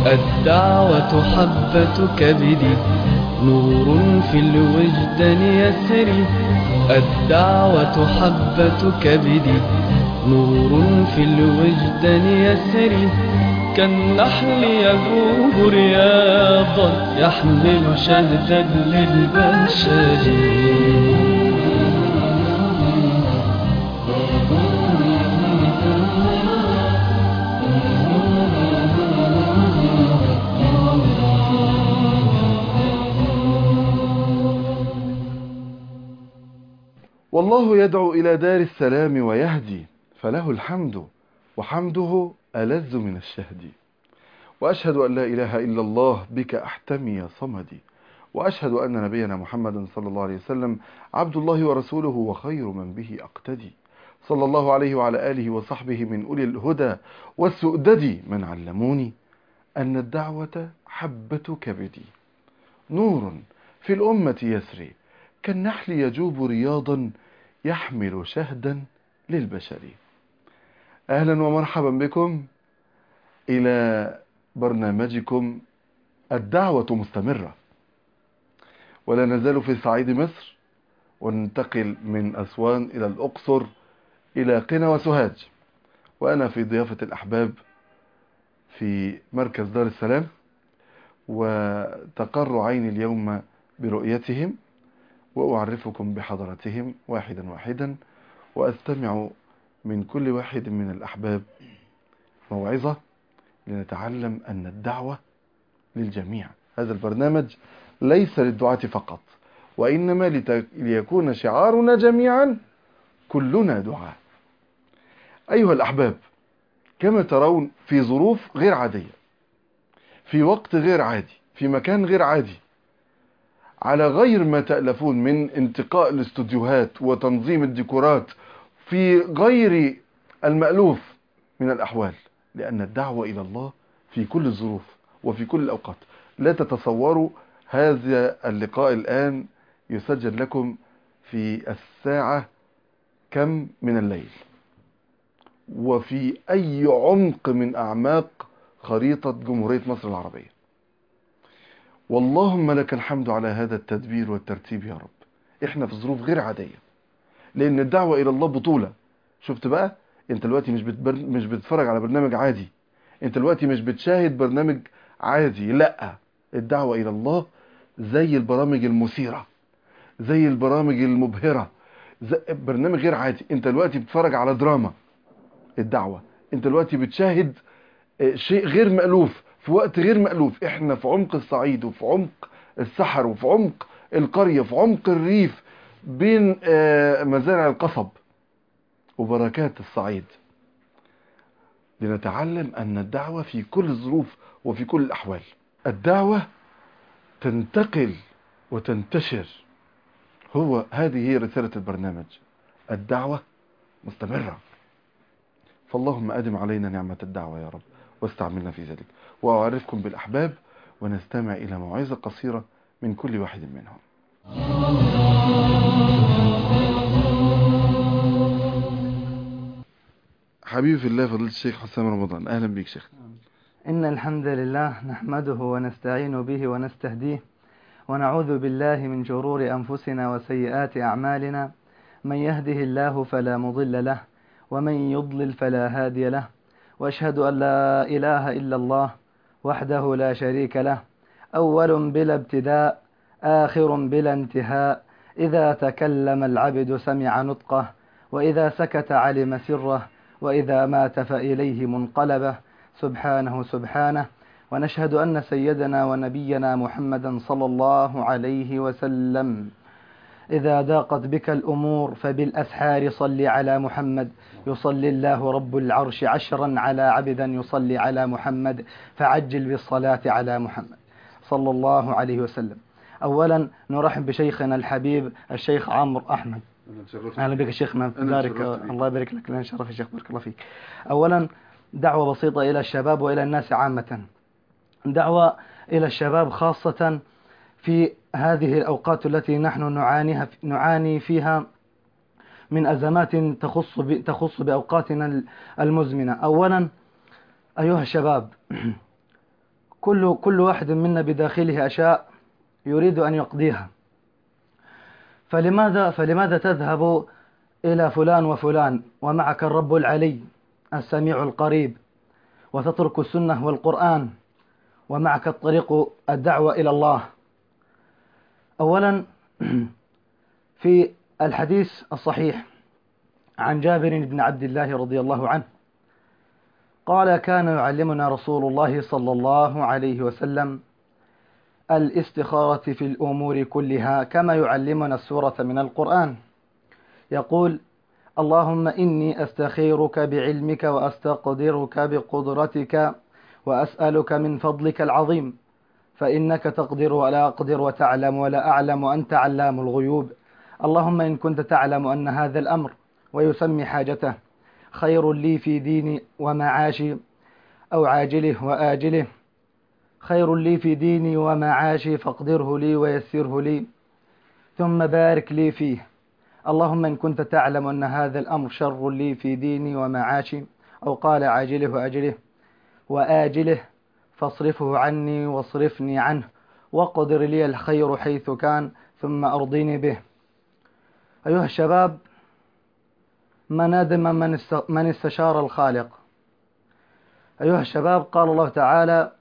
الدعوة حبة كبدي نور في الوجدان يسري الدعوة حبة كبدي نور في الوجدان يسري كالنحل يذوب رياضا يحمل شهدا للبشر والله يدعو إلى دار السلام ويهدي فله الحمد وحمده ألذ من الشهد وأشهد أن لا إله إلا الله بك أحتمي يا صمدي وأشهد أن نبينا محمدا صلى الله عليه وسلم عبد الله ورسوله وخير من به أقتدي صلى الله عليه وعلى آله وصحبه من أولي الهدى والسؤدد من علموني أن الدعوة حبة كبدي نور في الأمة يسري كالنحل يجوب رياضا يحمل شهدا للبشر أهلا ومرحبا بكم إلى برنامجكم الدعوة مستمرة ولا نزال في صعيد مصر وننتقل من أسوان إلى الأقصر إلى قنا وسوهاج وأنا في ضيافة الأحباب في مركز دار السلام وتقر عيني اليوم برؤيتهم وأعرفكم بحضرتهم واحدا واحدا وأستمع من كل واحد من الأحباب موعظة لنتعلم أن الدعوة للجميع هذا البرنامج ليس للدعاة فقط وإنما لت- ليكون شعارنا جميعا كلنا دعاء أيها الأحباب كما ترون في ظروف غير عادية في وقت غير عادي في مكان غير عادي على غير ما تألفون من انتقاء الاستوديوهات وتنظيم الديكورات في غير المألوف من الأحوال لأن الدعوة إلى الله في كل الظروف وفي كل الأوقات لا تتصوروا هذا اللقاء الآن يسجل لكم في الساعة كم من الليل وفي أي عمق من أعماق خريطة جمهورية مصر العربية واللهم لك الحمد على هذا التدبير والترتيب يا رب احنا في ظروف غير عادية لان الدعوة الى الله بطولة شفت بقى انت دلوقتي مش بتبر... مش بتتفرج على برنامج عادي انت دلوقتي مش بتشاهد برنامج عادي لا الدعوة الى الله زي البرامج المثيرة زي البرامج المبهرة زي برنامج غير عادي انت دلوقتي بتتفرج على دراما الدعوة انت دلوقتي بتشاهد آه، شيء غير مألوف في وقت غير مألوف احنا في عمق الصعيد وفي عمق الصحر وفي عمق القرية في عمق الريف بين آه، مزارع القصب وبركات الصعيد لنتعلم أن الدعوة في كل الظروف وفي كل الأحوال الدعوة تنتقل وتنتشر هو هذه هي رسالة البرنامج الدعوة مستمرة فاللهم أدم علينا نعمة الدعوة يا رب واستعملنا في ذلك وأعرفكم بالأحباب ونستمع إلى موعظة قصيرة من كل واحد منهم حبيبي في الله فضيلة الشيخ حسام رمضان أهلا بيك شيخ إن الحمد لله نحمده ونستعين به ونستهديه ونعوذ بالله من شرور أنفسنا وسيئات أعمالنا من يهده الله فلا مضل له ومن يضلل فلا هادي له وأشهد أن لا إله إلا الله وحده لا شريك له أول بلا ابتداء آخر بلا انتهاء إذا تكلم العبد سمع نطقه وإذا سكت علم سره وإذا مات فإليه منقلبه سبحانه سبحانه ونشهد أن سيدنا ونبينا محمدا صلى الله عليه وسلم إذا ضاقت بك الأمور فبالأسحار صل على محمد يصلي الله رب العرش عشرا على عبدا يصلي على محمد فعجل بالصلاة على محمد صلى الله عليه وسلم أولا نرحب بشيخنا الحبيب الشيخ عمرو أحمد اهلا بك يا شيخنا أنا بارك تشرفت بك. الله يبارك لك لنا شرف يا شيخ بارك الله فيك اولا دعوه بسيطه الى الشباب والى الناس عامه دعوه الى الشباب خاصه في هذه الاوقات التي نحن نعانيها نعاني فيها من ازمات تخص ب- تخص باوقاتنا المزمنه اولا ايها الشباب كل كل واحد منا بداخله أشياء يريد أن يقضيها فلماذا فلماذا تذهب إلى فلان وفلان ومعك الرب العلي السميع القريب وتترك السنة والقرآن ومعك الطريق الدعوة إلى الله أولا في الحديث الصحيح عن جابر بن عبد الله رضي الله عنه قال كان يعلمنا رسول الله صلى الله عليه وسلم الاستخارة في الأمور كلها كما يعلمنا السورة من القرآن يقول اللهم إني أستخيرك بعلمك وأستقدرك بقدرتك وأسألك من فضلك العظيم فإنك تقدر ولا أقدر وتعلم ولا أعلم وأنت علام الغيوب اللهم إن كنت تعلم أن هذا الأمر ويسمي حاجته خير لي في ديني ومعاشي أو عاجله وآجله خير لي في ديني ومعاشي فاقدره لي ويسره لي ثم بارك لي فيه اللهم إن كنت تعلم أن هذا الأمر شر لي في ديني ومعاشي أو قال عاجله وآجله وآجله فاصرفه عني واصرفني عنه واقدر لي الخير حيث كان ثم أرضيني به أيها الشباب ما ندم من است- من استشار الخالق أيها الشباب قال الله تعالى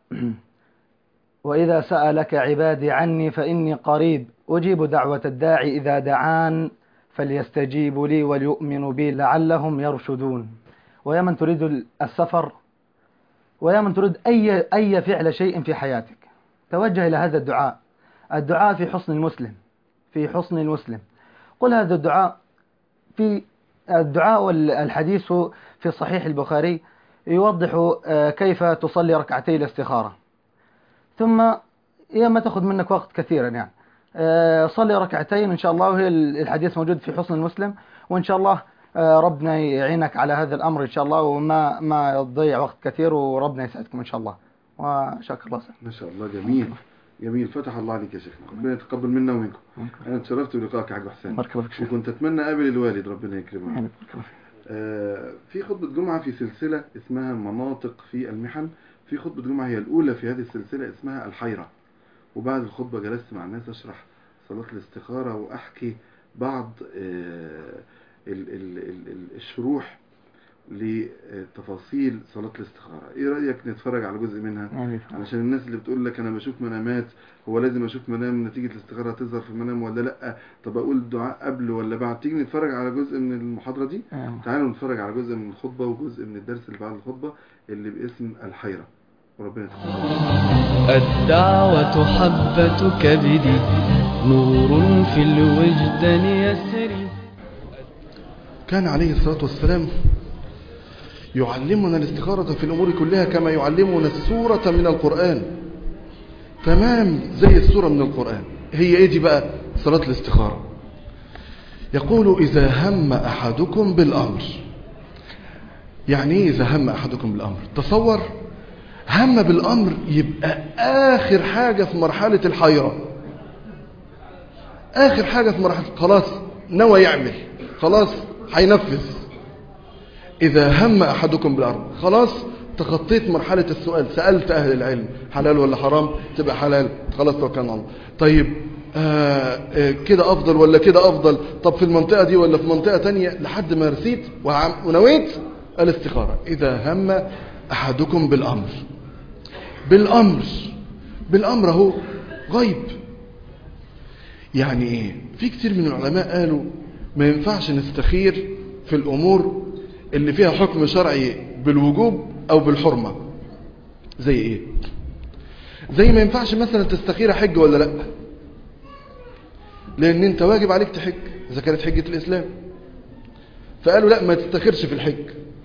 وإذا سألك عبادي عني فإني قريب أجيب دعوة الداعي إذا دعان فليستجيبوا لي وليؤمنوا بي لعلهم يرشدون ويا من تريد السفر ويا من تريد أي أي فعل شيء في حياتك توجه إلى هذا الدعاء الدعاء في حسن المسلم في حسن المسلم قل هذا الدعاء في الدعاء والحديث في صحيح البخاري يوضح آه، كيف تصلي ركعتي الاستخارة ثم هي ما تأخذ منك وقت كثيرا يعني آه، صلي ركعتين إن شاء الله وهي الحديث موجود في حسن المسلم وإن شاء الله آه، ربنا يعينك على هذا الأمر إن شاء الله وما ما تضيع وقت كثير وربنا يسعدكم إن شاء الله وشكر الله سعد. ما شاء الله جميل جميل فتح الله عليك يا شيخنا ربنا يتقبل منا ومنكم انا اتشرفت بلقائك يا حاج حسين بارك الله فيك شيخ. وكنت اتمنى اقابل الوالد ربنا يكرمه يعني بارك الله فيك. آه، في خطبة جمعة في سلسلة اسمها مناطق في المحن في خطبة جمعة هي الأولى في هذه السلسلة اسمها الحيرة وبعد الخطبة جلست مع الناس أشرح صلاة الاستخارة وأحكي بعض آه، ال- ال- ال- ال- الشروح لتفاصيل صلاة الاستخارة ايه رأيك نتفرج على جزء منها يعني علشان الناس اللي بتقول لك انا بشوف منامات هو لازم اشوف منام نتيجة الاستخارة هتظهر في المنام ولا لا طب اقول الدعاء قبل ولا بعد تيجي نتفرج على جزء من المحاضرة دي آه. تعالوا نتفرج على جزء من الخطبة وجزء من الدرس اللي بعد الخطبة اللي باسم الحيرة وربنا يتقبل الدعوة حبة كبدي نور في الوجدان يسري كان عليه الصلاة والسلام يعلمنا الاستخارة في الأمور كلها كما يعلمنا السورة من القرآن تمام زي السورة من القرآن هي ايه دي بقى صلاة الاستخارة يقول إذا هم أحدكم بالأمر يعني ايه إذا هم أحدكم بالأمر تصور هم بالأمر يبقى آخر حاجة في مرحلة الحيرة آخر حاجة في مرحلة خلاص نوى يعمل خلاص هينفذ إذا هم أحدكم بالأرض خلاص تخطيت مرحلة السؤال سألت أهل العلم حلال ولا حرام تبقى حلال خلاص توكلنا على الله طيب آه آه كده أفضل ولا كده أفضل طب في المنطقة دي ولا في منطقة تانية لحد ما رسيت وعم- ونويت الاستخارة إذا هم أحدكم بالأمر بالأمر بالأمر أهو غيب يعني ايه في كتير من العلماء قالوا ما ينفعش نستخير في الامور اللي فيها حكم شرعي بالوجوب او بالحرمة زي ايه زي ما ينفعش مثلا تستخير حج ولا لا لان انت واجب عليك تحج اذا كانت حجة الاسلام فقالوا لا ما تستخيرش في الحج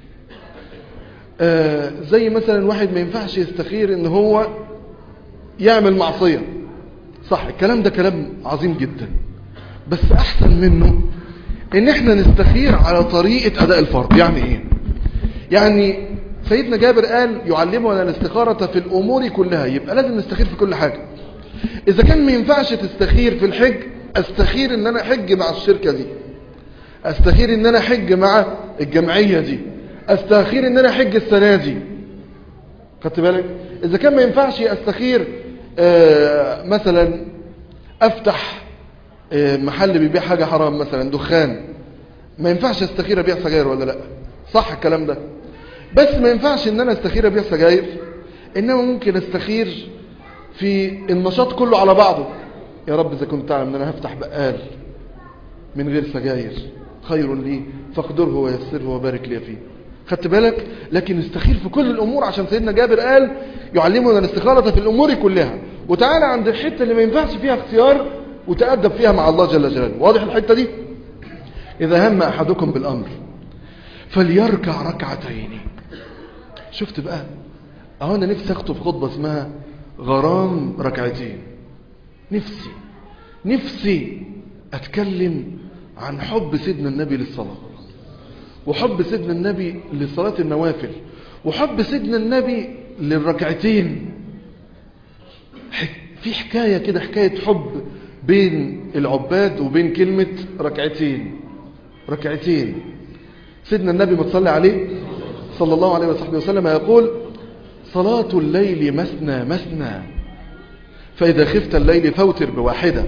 آه زي مثلا واحد ما ينفعش يستخير ان هو يعمل معصية صح الكلام ده كلام عظيم جدا بس احسن منه ان احنا نستخير على طريقة اداء الفرض يعني ايه يعني سيدنا جابر قال يعلمنا الاستخارة في الامور كلها يبقى لازم نستخير في كل حاجة اذا كان ما ينفعش تستخير في الحج استخير ان انا احج مع الشركة دي استخير ان انا احج مع الجمعية دي استخير ان انا احج السنة دي خدت بالك اذا كان ما ينفعش استخير آه، مثلا افتح آه، محل بيبيع حاجة حرام مثلا دخان ما ينفعش استخير ابيع سجاير ولا لا صح الكلام ده بس ما ينفعش ان انا استخير ابيع سجاير انما ممكن استخير في النشاط كله على بعضه يا رب اذا كنت تعلم ان انا هفتح بقال من غير سجاير خير لي فاقدره ويسره وبارك لي فيه خدت بالك لكن استخير في كل الامور عشان سيدنا جابر قال يعلمنا الاستخارة في الامور كلها وتعالى عند الحتة اللي ما ينفعش فيها اختيار وتأدب فيها مع الله جل جلاله واضح الحتة دي اذا هم احدكم بالامر فليركع ركعتين شفت بقى اهو انا نفسي اخطب خطبة اسمها غرام ركعتين نفسي نفسي اتكلم عن حب سيدنا النبي للصلاة وحب سيدنا النبي لصلاة النوافل وحب سيدنا النبي للركعتين حك- في حكاية كده حكاية حب بين العباد وبين كلمة ركعتين ركعتين سيدنا النبي متصلي عليه صلى الله عليه وصحبه وسلم يقول صلاة الليل مثنى مثنى فإذا خفت الليل فوتر بواحدة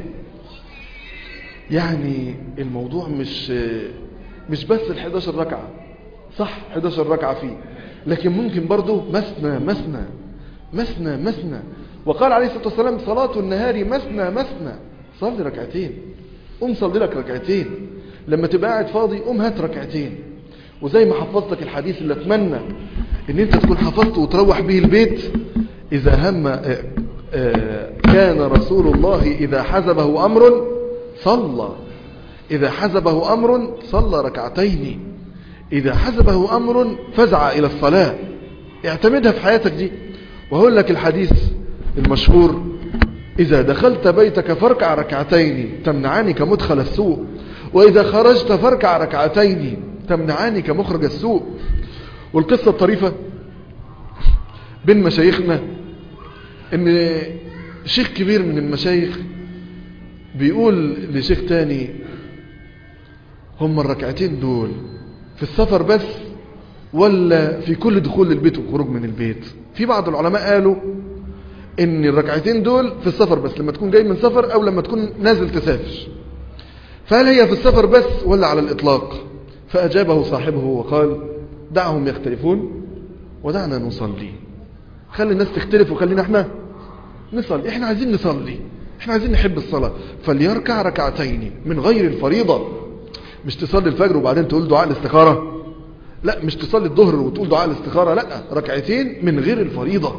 يعني الموضوع مش مش بس ال 11 ركعة صح 11 ركعة فيه لكن ممكن برضه مثنى مثنى مثنى مثنى وقال عليه الصلاة والسلام صلاة النهار مثنى مثنى صلي ركعتين قوم صلي لك ركعتين لما تبقى قاعد فاضي قوم هات ركعتين وزي ما حفظتك الحديث اللي اتمنى ان انت تكون حفظته وتروح به البيت اذا هم آه، آه، كان رسول الله اذا حزبه امر صلى اذا حزبه امر صلى ركعتين اذا حزبه امر فزع الى الصلاة اعتمدها في حياتك دي وهقول لك الحديث المشهور إذا دخلت بيتك فاركع ركعتين تمنعانك مدخل السوء وإذا خرجت فاركع ركعتين تمنعانك مخرج السوء والقصة الطريفة بين مشايخنا ان شيخ كبير من المشايخ بيقول لشيخ تاني هم الركعتين دول في السفر بس ولا في كل دخول للبيت وخروج من البيت في بعض العلماء قالوا ان الركعتين دول في السفر بس لما تكون جاي من سفر او لما تكون نازل تسافر فهل هي في السفر بس ولا على الاطلاق فاجابه صاحبه وقال دعهم يختلفون ودعنا نصلي خلي الناس تختلف وخلينا احنا نصلي احنا عايزين نصلي احنا عايزين نحب الصلاة فليركع ركعتين من غير الفريضة مش تصلي الفجر وبعدين تقول دعاء الاستخارة لا مش تصلي الظهر وتقول دعاء الاستخارة لا ركعتين من غير الفريضة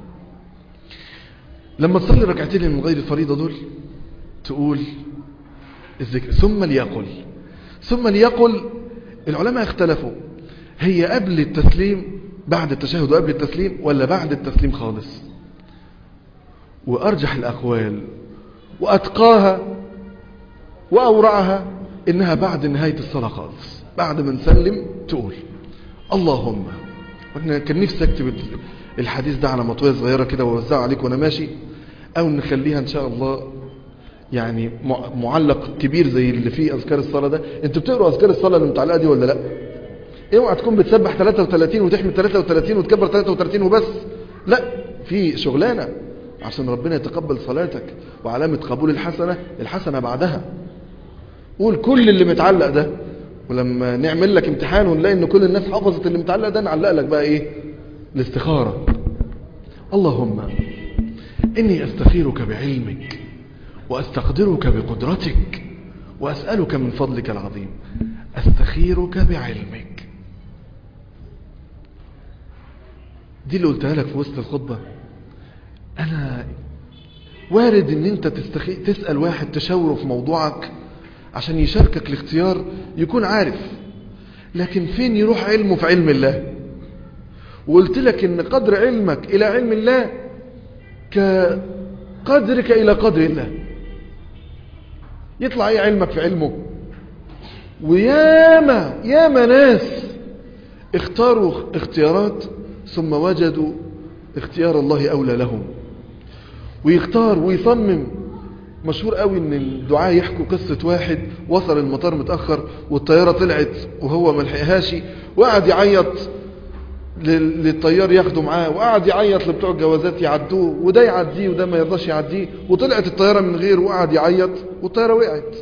لما تصلي ركعتين من غير الفريضة دول تقول الذكر ثم ليقل ثم ليقل العلماء اختلفوا هي قبل التسليم بعد التشهد وقبل التسليم ولا بعد التسليم خالص وأرجح الأقوال وأتقاها وأورعها إنها بعد نهاية الصلاة خالص بعد ما نسلم تقول اللهم وإحنا كان نفسي أكتب الحديث ده على مطوية صغيرة كده ووزعه عليك وأنا ماشي أو نخليها إن شاء الله يعني معلق كبير زي اللي فيه أذكار الصلاة ده أنتوا بتقروا أذكار الصلاة المتعلقة دي ولا لأ اوعى تكون بتسبح 33 وتحمل 33 وتكبر 33 وبس لا في شغلانة عشان ربنا يتقبل صلاتك وعلامة قبول الحسنة الحسنة بعدها قول كل اللي متعلق ده ولما نعمل لك امتحان ونلاقي ان كل الناس حفظت اللي متعلق ده نعلق لك بقى ايه الاستخارة اللهم اني استخيرك بعلمك واستقدرك بقدرتك واسألك من فضلك العظيم استخيرك بعلمك دي اللي قلتها لك في وسط الخطبة انا وارد ان انت تستخي... تسأل واحد تشاوره في موضوعك عشان يشاركك الاختيار يكون عارف لكن فين يروح علمه في علم الله وقلت لك ان قدر علمك الى علم الله كقدرك الى قدر الله يطلع ايه علمك في علمه وياما ياما ناس اختاروا اختيارات ثم وجدوا اختيار الله أولى لهم ويختار ويصمم مشهور قوي ان الدعاء يحكوا قصة واحد وصل المطار متأخر والطيارة طلعت وهو ملحقهاش وقعد يعيط لل- للطيار ياخده معاه وقعد يعيط لبتوع الجوازات يعدوه وده يعديه وده ما يرضاش يعديه وطلعت الطياره من غيره وقعد يعيط والطياره وقعت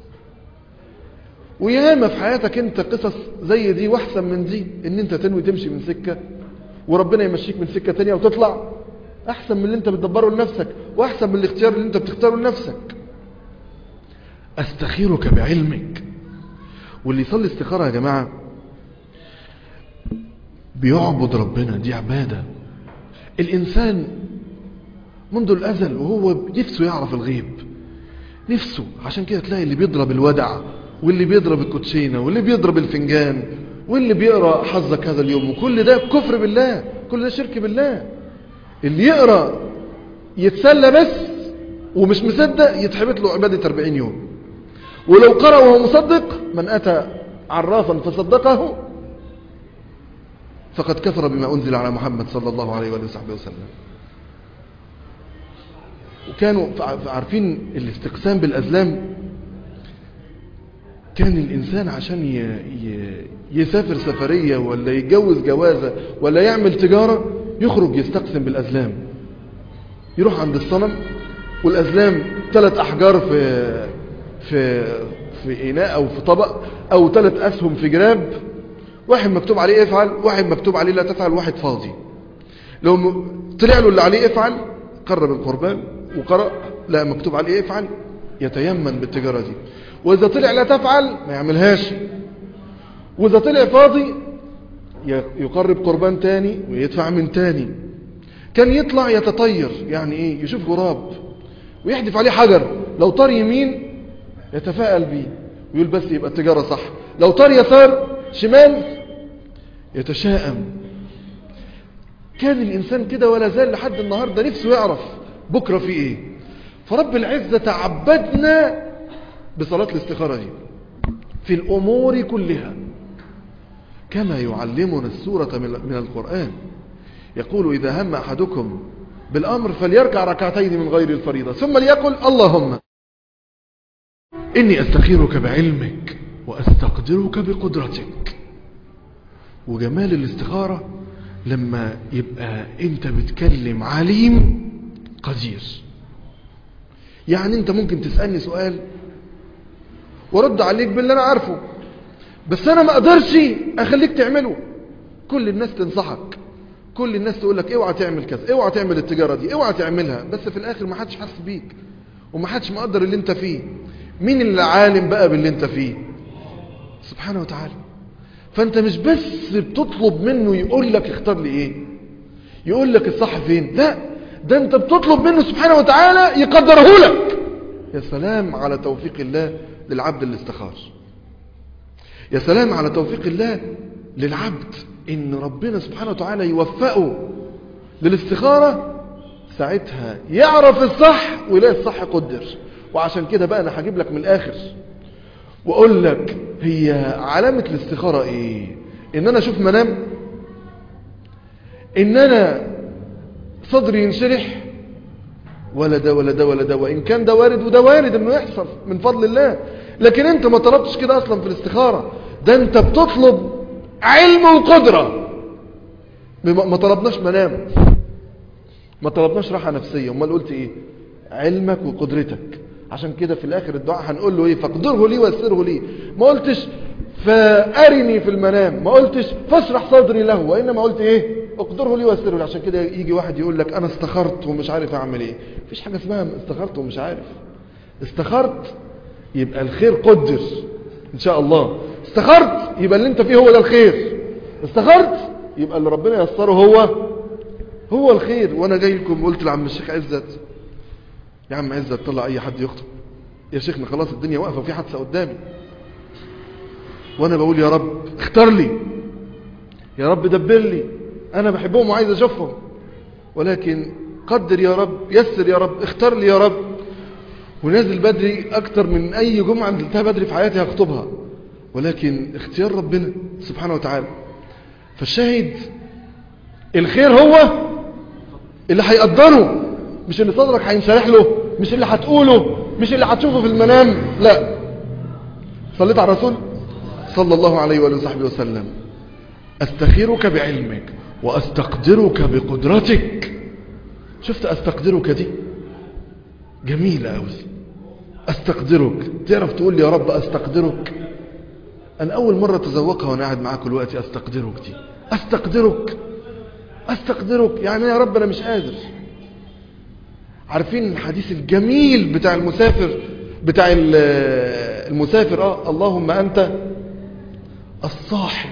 وياما في حياتك انت قصص زي دي واحسن من دي ان انت تنوي تمشي من سكه وربنا يمشيك من سكه تانية وتطلع احسن من اللي انت بتدبره لنفسك واحسن من الاختيار اللي انت بتختاره لنفسك استخيرك بعلمك واللي يصلي استخاره يا جماعه بيعبد ربنا دي عبادة الإنسان منذ الأزل وهو نفسه يعرف الغيب نفسه عشان كده تلاقي اللي بيضرب الودع واللي بيضرب الكوتشينة واللي بيضرب الفنجان واللي بيقرأ حظك هذا اليوم وكل ده كفر بالله كل ده شرك بالله اللي يقرأ يتسلى بس ومش مصدق يتحبط له عبادة 40 يوم ولو قرأ وهو مصدق من أتى عرافا فصدقه فقد كفر بما أنزل على محمد صلى الله عليه وآله وصحبه وسلم وكانوا فع- عارفين الاستقسام بالأزلام كان الإنسان عشان ي... ي... يسافر سفرية ولا يتجوز جوازة ولا يعمل تجارة يخرج يستقسم بالأزلام يروح عند الصنم والأزلام ثلاث أحجار في في في إناء أو في طبق أو ثلاث أسهم في جراب واحد مكتوب عليه افعل واحد مكتوب عليه لا تفعل واحد فاضي لو م- طلع له اللي عليه افعل قرب القربان وقرأ لا مكتوب عليه افعل يتيمن بالتجارة دي وإذا طلع لا تفعل ما يعملهاش وإذا طلع فاضي ي- يقرب قربان تاني ويدفع من تاني كان يطلع يتطير يعني ايه يشوف غراب ويحدف عليه حجر لو طار يمين يتفائل بيه ويقول بس يبقى التجارة صح لو طار يسار شمال يتشائم كان الإنسان كده ولا زال لحد النهاردة نفسه يعرف بكرة في إيه فرب العزة تعبدنا بصلاة الاستخارة دي في الأمور كلها كما يعلمنا السورة من من القرآن يقول إذا هم أحدكم بالأمر فليركع ركعتين من غير الفريضة ثم ليقل اللهم إني أستخيرك بعلمك وأستقدرك بقدرتك وجمال الاستخارة لما يبقى انت بتكلم عليم قدير يعني انت ممكن تسألني سؤال ورد عليك باللي انا عارفه بس انا ما اقدرش اخليك تعمله كل الناس تنصحك كل الناس تقول لك اوعى تعمل كذا اوعى تعمل التجارة دي اوعى تعملها بس في الاخر ما حدش حاسس بيك وما حدش مقدر اللي انت فيه مين اللي عالم بقى باللي انت فيه سبحانه وتعالى فانت مش بس بتطلب منه يقول لك اختار لي ايه يقول لك الصح فين لا ده انت بتطلب منه سبحانه وتعالى يقدره لك يا سلام على توفيق الله للعبد اللي استخار يا سلام على توفيق الله للعبد ان ربنا سبحانه وتعالى يوفقه للاستخارة ساعتها يعرف الصح ويلاقي الصح قدر وعشان كده بقى انا هجيب لك من الاخر واقول لك هي علامة الاستخارة ايه ان انا اشوف منام ان انا صدري ينشرح ولا ده ولا ده ولا ده وان كان ده وارد وده وارد انه يحصل من فضل الله لكن انت ما طلبتش كده اصلا في الاستخارة ده انت بتطلب علم وقدرة بما- ما طلبناش منام ما طلبناش راحة نفسية امال قلت ايه علمك وقدرتك عشان كده في الاخر الدعاء هنقول له ايه فاقدره لي ويسره لي ما قلتش فارني في المنام ما قلتش فاشرح صدري له وانما قلت ايه اقدره لي ويسره لي عشان كده يجي واحد يقول لك انا استخرت ومش عارف اعمل ايه مفيش حاجه اسمها استخرت ومش عارف استخرت يبقى الخير قدر ان شاء الله استخرت يبقى اللي انت فيه هو ده الخير استخرت يبقى اللي ربنا يسره هو هو الخير وانا جاي لكم قلت لعم الشيخ عزت يا عم عزت طلع اي حد يخطب يا شيخنا خلاص الدنيا واقفه وفي حادثه قدامي وانا بقول يا رب اختار لي يا رب دبر لي انا بحبهم وعايز اشوفهم ولكن قدر يا رب يسر يا رب اختار لي يا رب ونازل بدري اكتر من اي جمعه نزلتها بدري في حياتي هخطبها ولكن اختيار ربنا سبحانه وتعالى فالشاهد الخير هو اللي هيقدره مش اللي صدرك هينشرح له مش اللي هتقوله مش اللي هتشوفه في المنام لا صليت على الرسول صلى الله عليه وآله وصحبه وسلم أستخيرك بعلمك وأستقدرك بقدرتك شفت أستقدرك دي جميلة أوي أستقدرك تعرف تقول لي يا رب أستقدرك أنا أول مرة تذوقها وأنا قاعد معاك دلوقتي أستقدرك دي أستقدرك أستقدرك يعني يا رب أنا مش قادر عارفين الحديث الجميل بتاع المسافر بتاع المسافر آه اللهم أنت الصاحب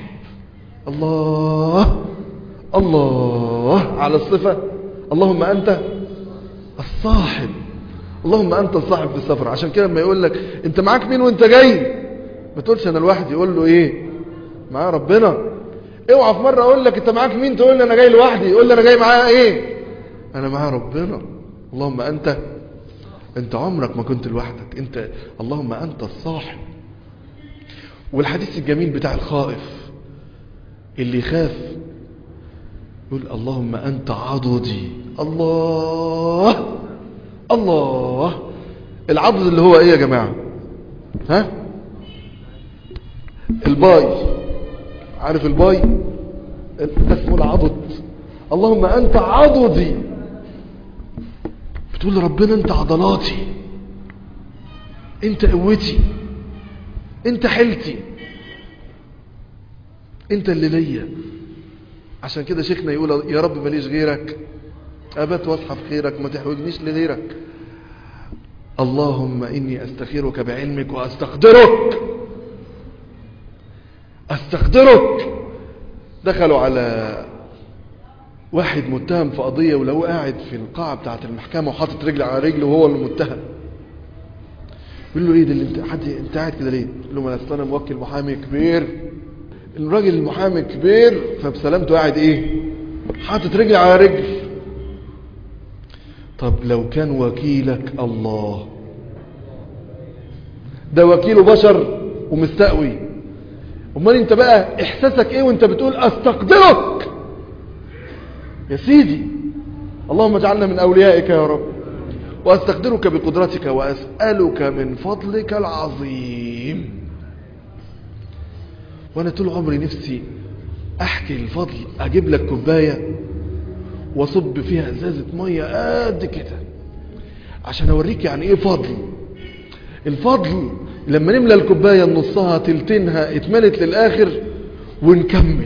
الله الله على الصفة اللهم أنت الصاحب اللهم أنت الصاحب في السفر عشان كده لما يقول لك أنت معاك مين وأنت جاي ما تقولش أنا لوحدي يقول له إيه معاه ربنا اوعى في مرة أقول لك أنت معاك مين تقول لي أنا جاي لوحدي يقول لي أنا جاي معايا إيه أنا معاه ربنا اللهم أنت أنت عمرك ما كنت لوحدك أنت اللهم أنت الصاحب والحديث الجميل بتاع الخائف اللي يخاف يقول اللهم أنت عضدي الله الله العضد اللي هو ايه يا جماعة ها الباي عارف الباي ده اسمه العضد اللهم أنت عضدي بتقول لربنا أنت عضلاتي أنت قوتي أنت حيلتي أنت اللي ليا عشان كده شيخنا يقول يا رب ماليش غيرك أبت واصحى في خيرك ما تحوجنيش لغيرك اللهم إني أستخيرك بعلمك وأستقدرك أستقدرك دخلوا على واحد متهم في قضية ولو قاعد في القاعة بتاعة المحكمة وحاطط رجل على رجله وهو المتهم يقول له ايه ده اللي انت حد انت قاعد كده ليه؟ يقول له ما انا انا موكل محامي كبير الراجل المحامي كبير فبسلامته قاعد ايه؟ حاطط رجل على رجل طب لو كان وكيلك الله ده وكيله بشر ومستقوي امال انت بقى احساسك ايه وانت بتقول استقدرك يا سيدي اللهم اجعلنا من اوليائك يا رب واستقدرك بقدرتك واسالك من فضلك العظيم وانا طول عمري نفسي احكي الفضل اجيب لك كوبايه واصب فيها ازازه ميه قد كده عشان اوريك يعني ايه فضل الفضل لما نملى الكوبايه نصها تلتينها اتملت للاخر ونكمل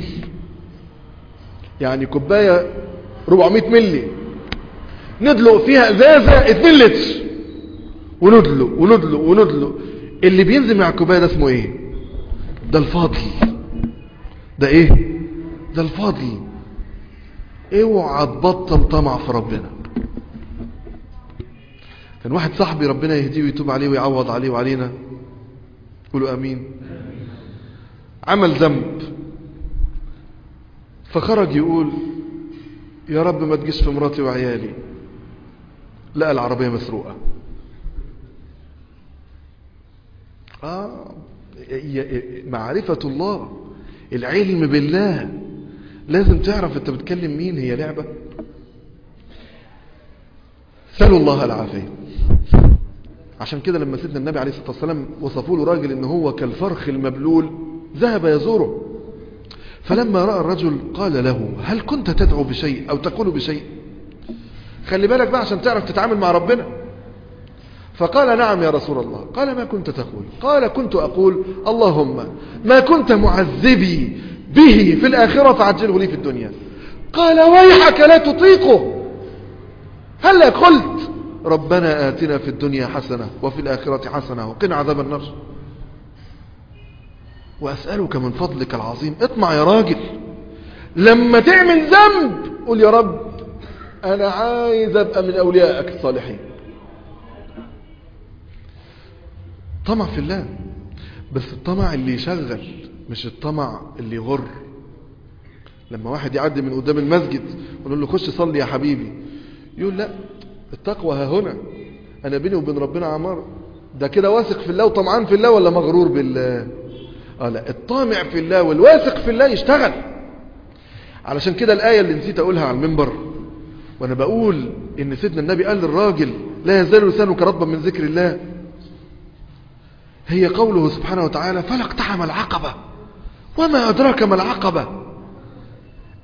يعني كوبايه 400 ملي ندلق فيها ازازه 2 لتر وندلق وندلق وندلق اللي بينزل مع الكوبايه ده اسمه ايه ده الفضل ده ايه ده الفضل اوعى تبطل طمع في ربنا كان واحد صاحبي ربنا يهديه ويتوب عليه ويعوض عليه وعلينا قولوا امين عمل ذنب فخرج يقول يا رب ما تجيش في مراتي وعيالي لقى العربية مسروقة آه معرفة الله العلم بالله لازم تعرف انت بتكلم مين هي لعبة سألوا الله العافية عشان كده لما سيدنا النبي عليه الصلاة والسلام وصفوا له راجل ان هو كالفرخ المبلول ذهب يزوره فلما رأى الرجل قال له هل كنت تدعو بشيء او تقول بشيء خلي بالك بقى عشان تعرف تتعامل مع ربنا فقال نعم يا رسول الله قال ما كنت تقول قال كنت أقول اللهم ما كنت معذبي به في الآخرة فعجله لي في الدنيا قال ويحك لا تطيقه هل قلت ربنا آتنا في الدنيا حسنة وفي الآخرة حسنة وقنا عذاب النار وأسألك من فضلك العظيم اطمع يا راجل لما تعمل ذنب قول يا رب أنا عايز أبقى من أوليائك الصالحين طمع في الله بس الطمع اللي يشغل مش الطمع اللي يغر لما واحد يعدي من قدام المسجد ونقول له خش صلي يا حبيبي يقول لا التقوى ها هنا انا بيني وبين ربنا عمار ده كده واثق في الله وطمعان في الله ولا مغرور بالله اه لا الطامع في الله والواثق في الله يشتغل علشان كده الآية اللي نسيت أقولها على المنبر وأنا بقول إن سيدنا النبي قال للراجل لا يزال لسانك رطبا من ذكر الله هي قوله سبحانه وتعالى فلا اقتحم العقبة وما أدراك ما العقبة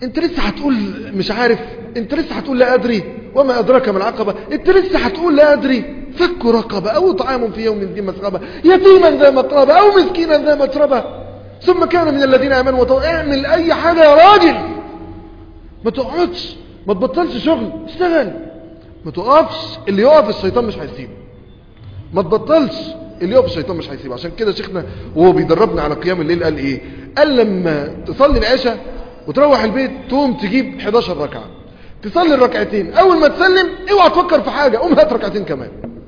انت لسه هتقول مش عارف انت لسه هتقول لا ادري وما ادراك ما العقبه انت لسه هتقول لا ادري فك رقبه او طعام في يوم ذي مسغبه يتيما ذا مقربه او مسكينا ذا متربه ثم كان من الذين امنوا وطوعوا اعمل اي حاجه يا راجل ما تقعدش ما تبطلش شغل اشتغل ما تقفش اللي يقف الشيطان مش هيسيبه ما تبطلش اللي يقف الشيطان مش هيسيبه عشان كده شيخنا وهو بيدربنا على قيام الليل قال ايه قال لما تصلي العشاء وتروح البيت تقوم تجيب 11 ركعه تصلي الركعتين اول ما تسلم اوعى تفكر في حاجه قوم هات ركعتين كمان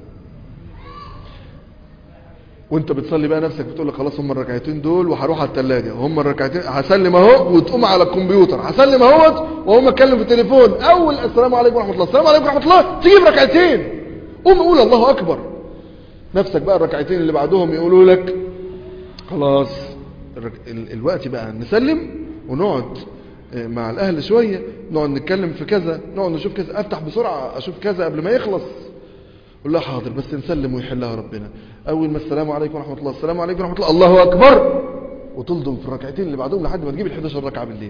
وانت بتصلي بقى نفسك بتقول لك خلاص هم الركعتين دول وهروح على الثلاجه هم الركعتين هسلم اهو وتقوم على الكمبيوتر هسلم اهوت واقوم اتكلم في التليفون اول السلام عليكم ورحمه الله السلام عليكم ورحمه الله تجيب ركعتين قوم قول الله اكبر نفسك بقى الركعتين اللي بعدهم يقولوا لك خلاص الرك... ال... الوقت بقى نسلم ونقعد آه، مع الاهل شويه نقعد نتكلم في كذا نقعد نشوف كذا افتح بسرعه اشوف كذا قبل ما يخلص قول لها حاضر بس نسلم ويحلها ربنا اول ما السلام عليكم ورحمه الله السلام عليكم ورحمه الله الله اكبر وتلضم في الركعتين اللي بعدهم لحد ما تجيب ال 11 ركعه بالليل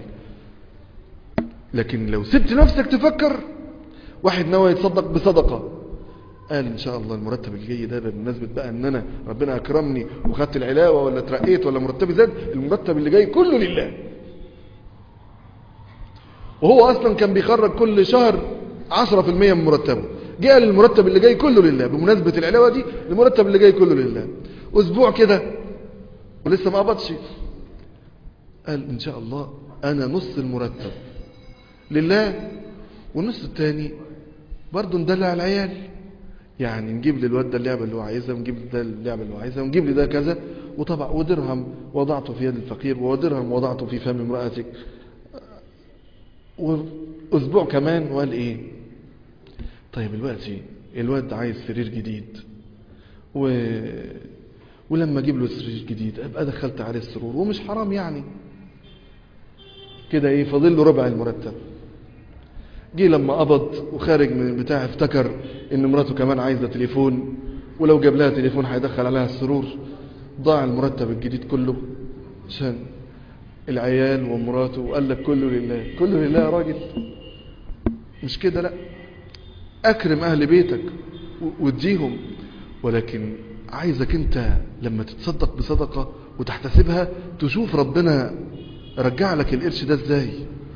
لكن لو سبت نفسك تفكر واحد ناوي يتصدق بصدقه قال ان شاء الله المرتب الجاي ده بمناسبه بقى ان انا ربنا اكرمني وخدت العلاوه ولا اترقيت ولا مرتبي زاد المرتب اللي جاي كله لله وهو اصلا كان بيخرج كل شهر 10% من مرتبه جه قال المرتب اللي جاي كله لله بمناسبه العلاوه دي المرتب اللي جاي كله لله اسبوع كده ولسه ما قبضش قال ان شاء الله انا نص المرتب لله والنص التاني برضه ندلع العيال يعني نجيب للواد ده اللعبه اللي هو عايزها ونجيب ده اللعبه اللي هو عايزها ونجيب لي ده كذا وطبعا ودرهم وضعته في يد الفقير ودرهم وضعته في فم امرأتك واسبوع كمان وقال ايه طيب دلوقتي الواد عايز سرير جديد و... ولما اجيب له سرير جديد ابقى دخلت عليه السرور ومش حرام يعني كده ايه فاضل له ربع المرتب جه لما قبض وخارج من البتاع افتكر ان مراته كمان عايزه تليفون ولو جاب لها تليفون هيدخل عليها السرور ضاع المرتب الجديد كله عشان العيال ومراته وقال لك كله لله كله لله يا راجل مش كده لا اكرم اهل بيتك و- واديهم ولكن عايزك انت لما تتصدق بصدقه وتحتسبها تشوف ربنا رجع لك القرش ده ازاي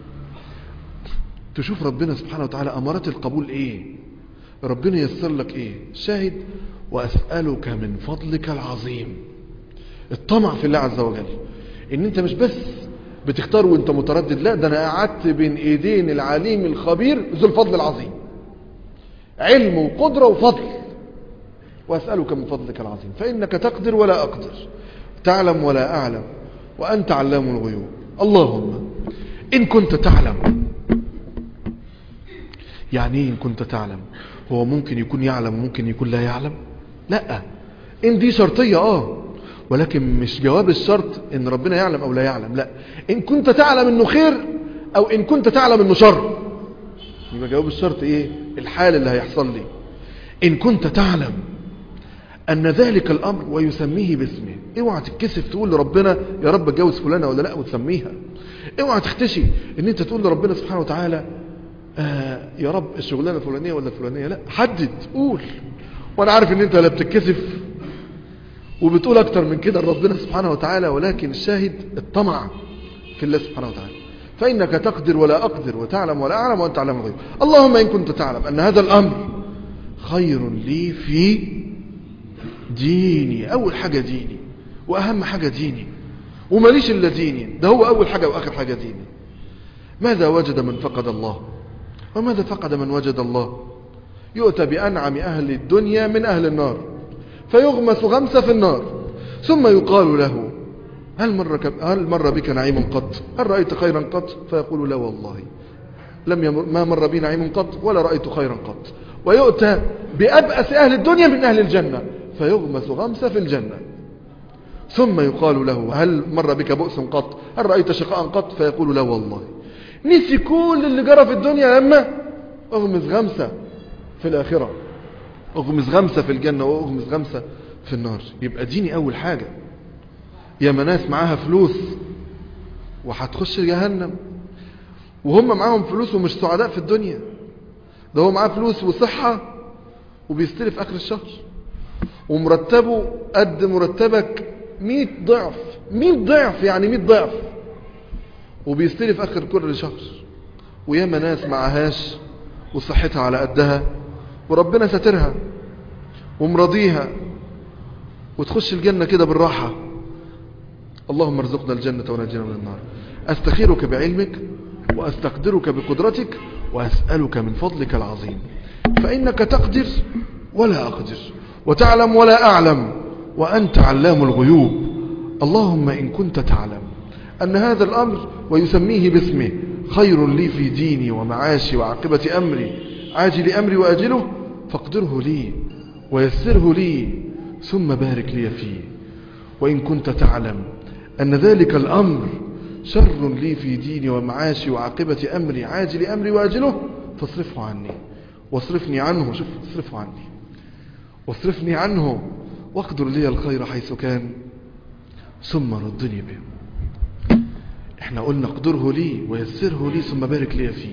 تشوف ربنا سبحانه وتعالى أمارات القبول إيه ربنا يسر لك إيه شاهد وأسألك من فضلك العظيم الطمع في الله عز وجل إن أنت مش بس بتختار وانت متردد لا ده أنا قعدت بين إيدين العليم الخبير ذو الفضل العظيم علم وقدرة وفضل وأسألك من فضلك العظيم فإنك تقدر ولا أقدر تعلم ولا أعلم وأنت علام الغيوب اللهم إن كنت تعلم يعني ايه ان كنت تعلم هو ممكن يكون يعلم وممكن يكون لا يعلم لا ان دي شرطية اه ولكن مش جواب الشرط ان ربنا يعلم او لا يعلم لا ان كنت تعلم انه خير او ان كنت تعلم انه شر يبقى جواب الشرط ايه الحال اللي هيحصل لي ان كنت تعلم ان ذلك الامر ويسميه باسمه اوعى تتكسف تقول لربنا يا رب اتجوز فلانه ولا لا وتسميها اوعى تختشي ان انت تقول لربنا سبحانه وتعالى آه يا رب الشغلانه الفلانيه ولا الفلانيه لا حدد قول وانا عارف ان انت لا بتتكسف وبتقول اكتر من كده لربنا سبحانه وتعالى ولكن الشاهد الطمع في الله سبحانه وتعالى فانك تقدر ولا اقدر وتعلم ولا اعلم وانت علام الغيب اللهم ان كنت تعلم ان هذا الامر خير لي في ديني اول حاجه ديني واهم حاجه ديني وماليش الا ديني ده هو اول حاجه واخر حاجه ديني ماذا وجد من فقد الله وماذا فقد من وجد الله يؤتى بأنعم أهل الدنيا من أهل النار فيغمس غمسة في النار ثم يقال له هل مر, ك... هل مر بك نعيم قط هل رأيت خيرا قط فيقول لا والله لم يمر ما مر بي نعيم قط ولا رأيت خيرا قط ويؤتى بأبأس أهل الدنيا من أهل الجنة فيغمس غمسة في الجنة ثم يقال له هل مر بك بؤس قط هل رأيت شقاء قط فيقول لا والله نسي كل اللي جرى في الدنيا لما اغمز غمسة في الآخرة اغمز غمسة في الجنة واغمز غمسة في النار يبقى ديني أول حاجة يا مناس معاها فلوس وهتخش جهنم وهم معاهم فلوس ومش سعداء في الدنيا ده هو معاه فلوس وصحة وبيستلف آخر الشهر ومرتبه قد مرتبك 100 ضعف 100 ضعف يعني 100 ضعف وبيستلف آخر كل شهر وياما ناس معهاش وصحتها على قدها وربنا ساترها ومرضيها وتخش الجنة كده بالراحة اللهم ارزقنا الجنة ونجينا من النار أستخيرك بعلمك وأستقدرك بقدرتك وأسألك من فضلك العظيم فإنك تقدر ولا أقدر وتعلم ولا أعلم وأنت علام الغيوب اللهم إن كنت تعلم أن هذا الأمر ويسميه باسمه خير لي في ديني ومعاشي وعاقبة أمري عاجل أمري وأجله فاقدره لي ويسره لي ثم بارك لي فيه وإن كنت تعلم أن ذلك الأمر شر لي في ديني ومعاشي وعاقبة أمري عاجل أمري وأجله فاصرفه عني واصرفني عنه شوف اصرفه عني واصرفني عنه واقدر لي الخير حيث كان ثم ردني به احنا قلنا اقدره لي ويسره لي ثم بارك لي فيه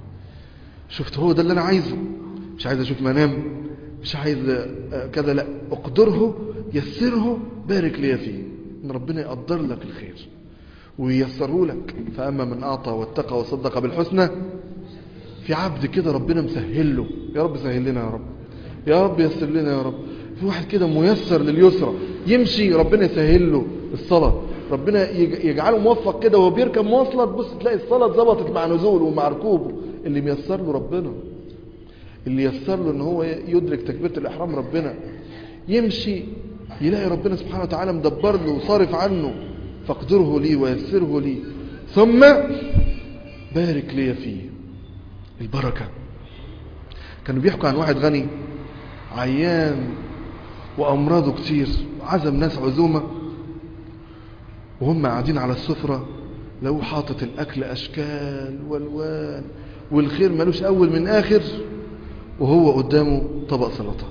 شفت هو ده اللي انا عايزه مش عايز اشوف منام مش عايز كذا لا اقدره يسره بارك لي فيه ان ربنا يقدر لك الخير وييسره لك فاما من اعطى واتقى وصدق بالحسنى في عبد كده ربنا مسهل له يا رب سهل لنا يا رب يا رب يسر لنا يا رب في واحد كده ميسر لليسرى يمشي ربنا يسهل له الصلاة ربنا يجعله موفق كده وهو بيركب مواصلة تبص تلاقي الصلاة اتظبطت مع نزوله ومع ركوبه اللي ميسر له ربنا اللي يسر له ان هو يدرك تكبيرة الإحرام ربنا يمشي يلاقي ربنا سبحانه وتعالى مدبر له وصارف عنه فاقدره لي ويسره لي ثم بارك لي فيه البركة كانوا بيحكوا عن واحد غني عيان وأمراضه كتير عزم ناس عزومة وهم قاعدين على السفرة لو حاطط الأكل أشكال والوان والخير ملوش أول من آخر وهو قدامه طبق سلطة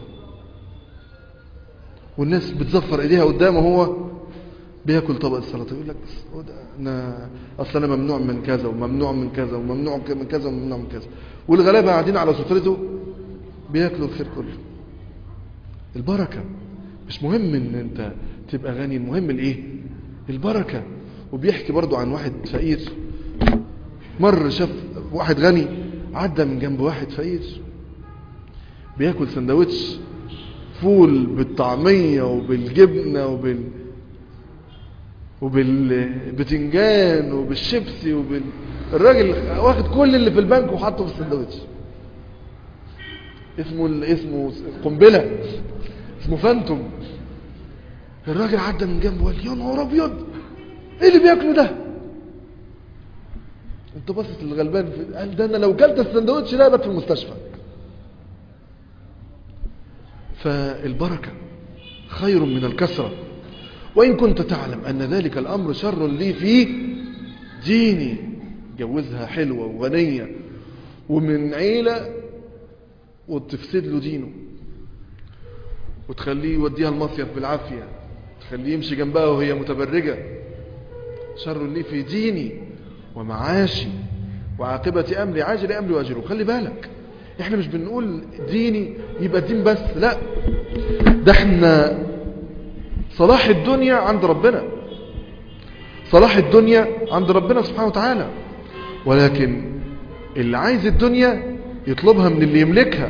والناس بتزفر إيديها قدامه هو بياكل طبق السلطة يقول لك بس هو ده أنا أصلا أنا ممنوع من كذا وممنوع من كذا وممنوع من كذا وممنوع من كذا والغلابة قاعدين على سفرته بياكلوا الخير كله البركة مش مهم ان انت تبقى غني المهم الايه البركة وبيحكي برضو عن واحد فقير مر شاف واحد غني عدى من جنب واحد فقير بياكل سندوتش فول بالطعمية وبالجبنة وبال وبالبتنجان وبالشيبسي وبال الراجل واخد كل اللي في البنك وحطه في السندوتش اسمه اسمه قنبله اسمه فانتوم الراجل عدى من جنبه وقال يا نهار ابيض ايه اللي بياكله ده انت باصص للغلبان في... قال ده انا لو كلت السندوتش ده بات في المستشفى فالبركه خير من الكثره وان كنت تعلم ان ذلك الامر شر لي في ديني جوزها حلوه وغنيه ومن عيله وتفسد له دينه وتخليه يوديها المصيف بالعافية تخليه يمشي جنبها وهي متبرجة شر لي في ديني ومعاشي وعاقبة أمري عاجل أمري وأجله خلي بالك احنا مش بنقول ديني يبقى الدين بس لا ده احنا صلاح الدنيا عند ربنا صلاح الدنيا عند ربنا سبحانه وتعالى ولكن اللي عايز الدنيا يطلبها من اللي يملكها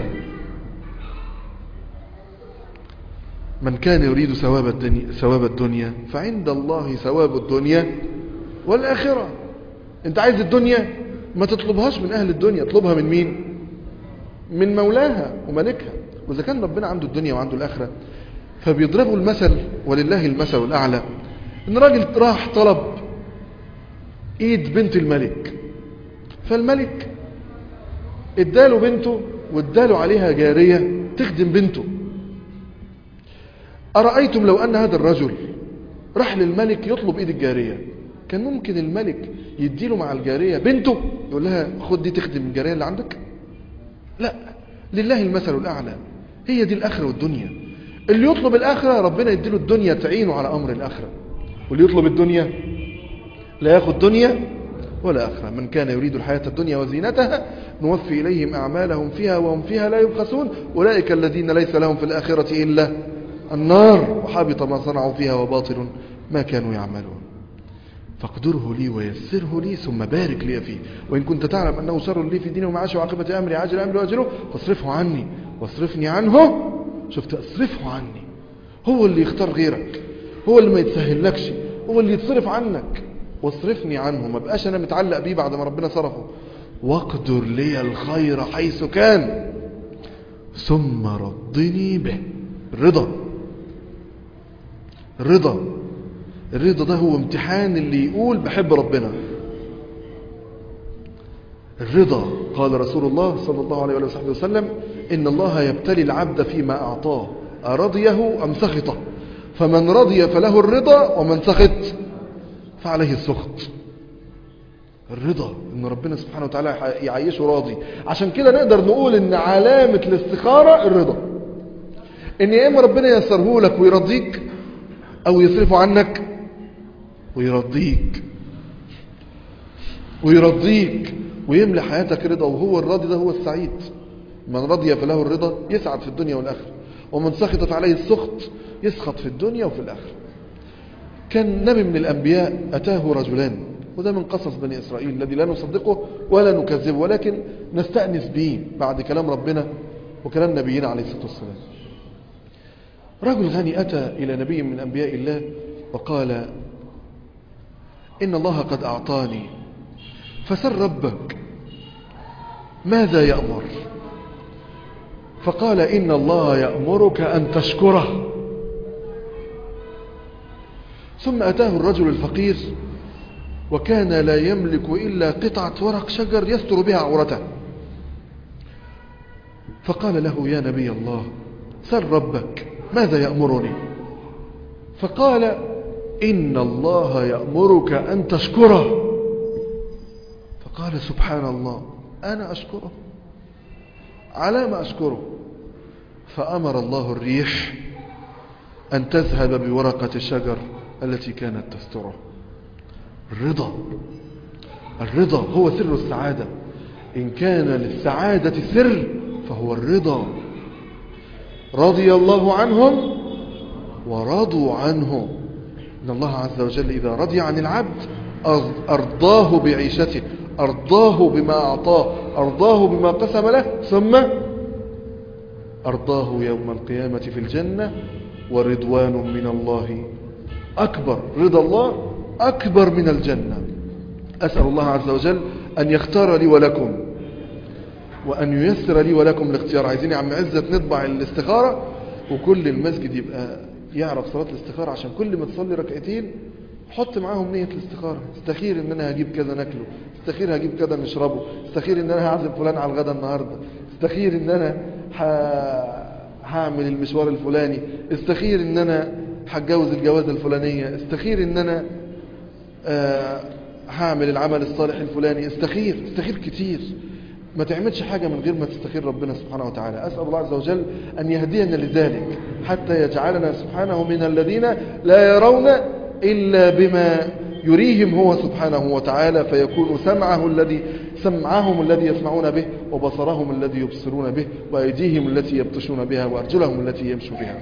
من كان يريد ثواب الدنيا, ثواب الدنيا فعند الله ثواب الدنيا والآخرة انت عايز الدنيا ما تطلبهاش من أهل الدنيا اطلبها من مين من مولاها وملكها وإذا كان ربنا عنده الدنيا وعنده الآخرة فبيضربوا المثل ولله المثل الأعلى إن راجل راح طلب إيد بنت الملك فالملك اداله بنته واداله عليها جارية تخدم بنته أرأيتم لو أن هذا الرجل راح للملك يطلب إيد الجارية كان ممكن الملك يديله مع الجارية بنته يقول لها خد دي تخدم الجارية اللي عندك لا لله المثل الأعلى هي دي الآخرة والدنيا اللي يطلب الآخرة ربنا يديله الدنيا تعينه على أمر الآخرة واللي يطلب الدنيا لا ياخد دنيا والآخرة من كان يريد الحياة الدنيا وزينتها نوفي إليهم أعمالهم فيها وهم فيها لا يبخسون أولئك الذين ليس لهم في الآخرة إلا النار وحبط ما صنعوا فيها وباطل ما كانوا يعملون فاقدره لي ويسره لي ثم بارك لي فيه وإن كنت تعلم أنه شر لي في ديني ومعاشي وعاقبة أمري عاجل أمري وأجله فاصرفه عني واصرفني عنه شفت اصرفه عني هو اللي يختار غيرك هو اللي ما يتسهلكش هو اللي يتصرف عنك واصرفني عنه ما بقاش أنا متعلق بيه بعد ما ربنا صرفه واقدر لي الخير حيث كان ثم ردني به الرضا الرضا الرضا ده هو امتحان اللي يقول بحب ربنا الرضا قال رسول الله صلى الله عليه وصحبه وسلم إن الله يبتلي العبد فيما أعطاه أرضيه أم سخطه فمن رضي فله الرضا ومن سخط فعليه السخط الرضا ان ربنا سبحانه وتعالى يعيشه راضي عشان كده نقدر نقول ان علامة الاستخارة الرضا ان يا اما ربنا يسره لك ويرضيك او يصرفه عنك ويرضيك ويرضيك ويملى حياتك رضا وهو الراضي ده هو السعيد من رضي فله الرضا يسعد في الدنيا والآخرة ومن سخط فعليه السخط يسخط في الدنيا وفي الآخرة كان نبي من الأنبياء أتاه رجلان وده من قصص بني إسرائيل الذي لا نصدقه ولا نكذبه ولكن نستأنس به بعد كلام ربنا وكلام نبينا عليه الصلاة والسلام رجل غني أتى إلى نبي من أنبياء الله وقال إن الله قد أعطاني فسر ربك ماذا يأمر فقال إن الله يأمرك أن تشكره ثم أتاه الرجل الفقير وكان لا يملك إلا قطعة ورق شجر يستر بها عورته فقال له يا نبي الله سل ربك ماذا يأمرني فقال إن الله يأمرك أن تشكره فقال سبحان الله أنا أشكره على ما أشكره فأمر الله الريح أن تذهب بورقة الشجر التي كانت تستره الرضا الرضا هو سر السعادة إن كان للسعادة سر فهو الرضا رضي الله عنهم ورضوا عنه إن الله عز وجل إذا رضي عن العبد أرضاه بعيشته أرضاه بما أعطاه أرضاه بما قسم له ثم أرضاه يوم القيامة في الجنة ورضوان من الله أكبر رضا الله أكبر من الجنة أسأل الله عز وجل أن يختار لي ولكم وأن ييسر لي ولكم الاختيار عايزين يا عم عزة نطبع الاستخارة وكل المسجد يبقى يعرف صلاة الاستخارة عشان كل ما تصلي ركعتين حط معاهم نية الاستخارة استخير ان انا هجيب كذا ناكله استخير هجيب كذا نشربه استخير ان انا هعزم فلان على الغدا النهاردة استخير ان انا ح... هعمل المشوار الفلاني استخير ان انا هتجوز الجوازة الفلانية استخير ان انا آه هعمل العمل الصالح الفلاني استخير استخير كتير ما تعملش حاجة من غير ما تستخير ربنا سبحانه وتعالى أسأل الله عز وجل أن يهدينا لذلك حتى يجعلنا سبحانه من الذين لا يرون إلا بما يريهم هو سبحانه وتعالى فيكون سمعه الذي سمعهم الذي يسمعون به وبصرهم الذي يبصرون به وأيديهم التي يبطشون بها وأرجلهم التي يمشوا بها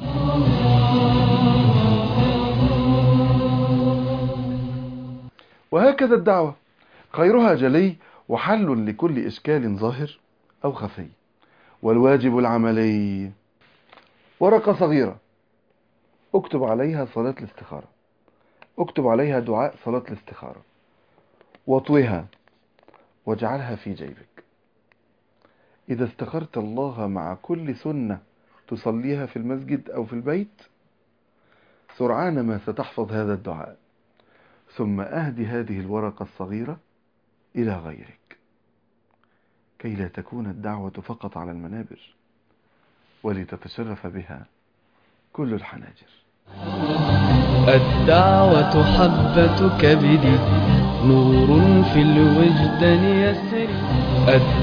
وهكذا الدعوة خيرها جلي وحل لكل إشكال ظاهر أو خفي والواجب العملي ورقة صغيرة اكتب عليها صلاة الاستخارة اكتب عليها دعاء صلاة الاستخارة واطوها واجعلها في جيبك إذا استخرت الله مع كل سنة تصليها في المسجد أو في البيت سرعان ما ستحفظ هذا الدعاء ثم أهدي هذه الورقة الصغيرة إلى غيرك كي لا تكون الدعوة فقط على المنابر ولتتشرف بها كل الحناجر الدعوة حبة كبدي نور في الوجدان يسري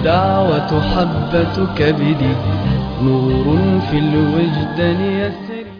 الدعوة حبة كبدي نور في الوجدان يسري